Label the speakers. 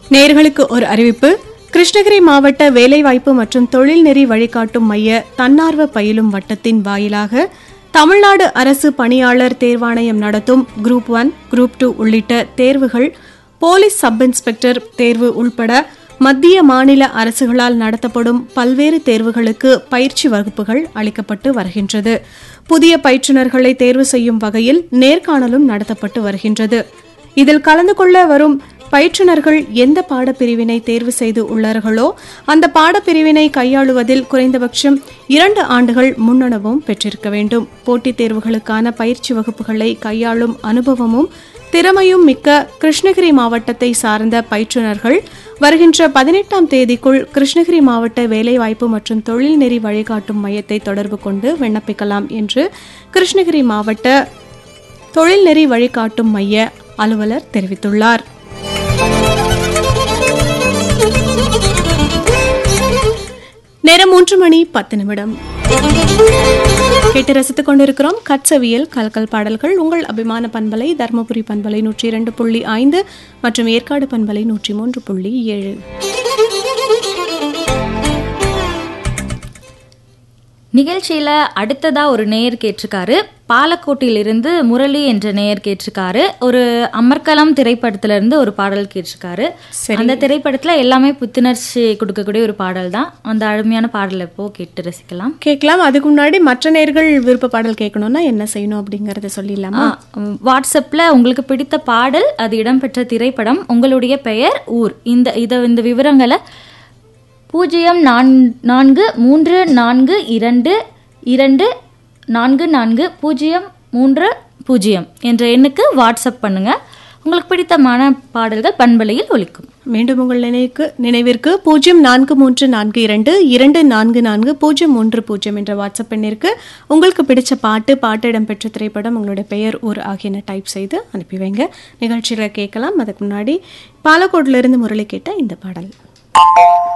Speaker 1: நேர்களுக்கு ஒரு அறிவிப்பு கிருஷ்ணகிரி மாவட்ட வேலைவாய்ப்பு மற்றும் தொழில்நெறி வழிகாட்டும் மைய தன்னார்வ பயிலும் வட்டத்தின் வாயிலாக தமிழ்நாடு அரசு பணியாளர் தேர்வாணையம் நடத்தும் குரூப் ஒன் குரூப் டூ உள்ளிட்ட தேர்வுகள் போலீஸ் சப் இன்ஸ்பெக்டர் தேர்வு உள்பட மத்திய மாநில அரசுகளால் நடத்தப்படும் பல்வேறு தேர்வுகளுக்கு பயிற்சி வகுப்புகள் அளிக்கப்பட்டு வருகின்றது புதிய பயிற்றுநர்களை தேர்வு செய்யும் வகையில் நேர்காணலும் நடத்தப்பட்டு வருகின்றது இதில் கலந்து கொள்ள வரும் பயிற்றுனர்கள் எந்த பாடப்பிரிவினை தேர்வு செய்து உள்ளார்களோ அந்த பாடப்பிரிவினை கையாளுவதில் குறைந்தபட்சம் இரண்டு ஆண்டுகள் முன்னனுபவம் பெற்றிருக்க வேண்டும் போட்டித் தேர்வுகளுக்கான பயிற்சி வகுப்புகளை கையாளும் அனுபவமும் திறமையும் மிக்க கிருஷ்ணகிரி மாவட்டத்தை சார்ந்த பயிற்றுனர்கள் வருகின்ற பதினெட்டாம் தேதிக்குள் கிருஷ்ணகிரி மாவட்ட வேலைவாய்ப்பு மற்றும் தொழில்நெறி வழிகாட்டும் மையத்தை தொடர்பு கொண்டு விண்ணப்பிக்கலாம் என்று கிருஷ்ணகிரி மாவட்ட தொழில்நெறி வழிகாட்டும் மைய அலுவலர் தெரிவித்துள்ளார் நேரம் மூன்று மணி பத்து நிமிடம் கேட்டு ரசித்துக் கொண்டிருக்கிறோம் கட்சவியல் கல்கல் பாடல்கள் உங்கள் அபிமான பண்பலை தர்மபுரி பண்பலை நூற்றி இரண்டு புள்ளி ஐந்து மற்றும் ஏற்காடு பண்பலை நூற்றி மூன்று புள்ளி ஏழு
Speaker 2: நிகழ்ச்சியில அடுத்ததா ஒரு நேயர் கேட்டிருக்காரு பாலக்கோட்டிலிருந்து முரளி என்ற நேயர் கேட்டிருக்காரு ஒரு அமர்கலம் திரைப்படத்துல இருந்து ஒரு பாடல் கேட்டிருக்காரு அந்த திரைப்படத்துல எல்லாமே புத்துணர்ச்சி கொடுக்கக்கூடிய ஒரு பாடல் தான் அந்த அருமையான பாடலை இப்போ கேட்டு ரசிக்கலாம்
Speaker 1: கேட்கலாம் அதுக்கு முன்னாடி மற்ற நேர்கள் விருப்ப பாடல் கேட்கணும்னா என்ன செய்யணும் அப்படிங்கறத சொல்லிடலாமா
Speaker 2: ஆ, உம், வாட்ஸ்அப்ல உங்களுக்கு பிடித்த பாடல் அது இடம்பெற்ற திரைப்படம் உங்களுடைய பெயர் ஊர் இந்த இத இந்த விவரங்களை பூஜ்ஜியம் நான்- நான்கு மூன்று நான்கு இரண்டு இரண்டு நான்கு நான்கு பூஜ்ஜியம் மூன்று பூஜ்ஜியம் என்ற எண்ணுக்கு வாட்ஸ்அப் பண்ணுங்க உங்களுக்கு பிடித்தமான பாடல்கள் பண்பலையில் ஒலிக்கும்
Speaker 1: மீண்டும் உங்கள் நினைவுக்கு நினைவிற்கு பூஜ்ஜியம் நான்கு மூன்று நான்கு இரண்டு இரண்டு நான்கு நான்கு பூஜ்ஜியம் மூன்று பூஜ்ஜியம் என்ற வாட்ஸ்அப் எண்ணிற்கு உங்களுக்கு பிடிச்ச பாட்டு பாட்டு இடம்பெற்ற திரைப்படம் உங்களுடைய பெயர் ஊர் ஆகியன டைப் செய்து அனுப்பி வைங்க நிகழ்ச்சியில் கேட்கலாம் அதுக்கு முன்னாடி பாலக்கோட்டிலிருந்து முரளி கேட்ட இந்த பாடல்